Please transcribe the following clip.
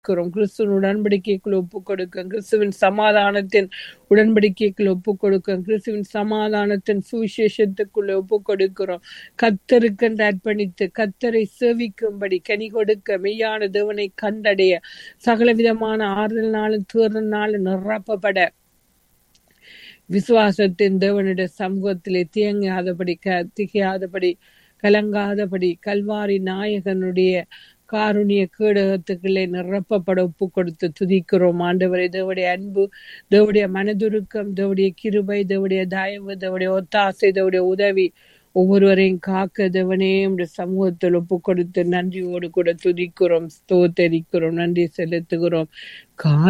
கொடுக்கிறோம் கிறிஸ்துவின் உடன்படிக்கைக்குள் ஒப்பு கொடுக்கிறோம் கிறிஸ்துவின் சமாதானத்தின் உடன்படிக்கைக்குள் ஒப்பு கொடுக்கிறோம் கிறிஸ்துவின் சமாதானத்தின் சுவிசேஷத்துக்குள்ள ஒப்பு கொடுக்கிறோம் கத்தருக்கென்று அர்ப்பணித்து கத்தரை சேவிக்கும்படி கனி கொடுக்க மெய்யான தேவனை கண்டடைய சகலவிதமான ஆறுதல்னாலும் தேர்தல்னாலும் நிரப்பப்பட விசுவாசத்தின் தேவனுடைய சமூகத்திலே தியங்காதபடி க திகையாதபடி கலங்காதபடி கல்வாரி நாயகனுடைய காருணிய கேடகத்துக்களே நிரப்பப்பட ஒப்பு கொடுத்து துதிக்கிறோம் ஆண்டவரை தேவடைய அன்பு தேவடைய மனதுருக்கம் தேவடைய கிருபை தேவடைய தயவு தேவடைய ஒத்தாசை தேவடைய உதவி ஒவ்வொருவரையும் காக்க தேவனே உடைய சமூகத்தில் ஒப்பு கொடுத்து நன்றியோடு கூட துதிக்கிறோம் ஸ்தோத்தரிக்கிறோம் நன்றி செலுத்துகிறோம் கா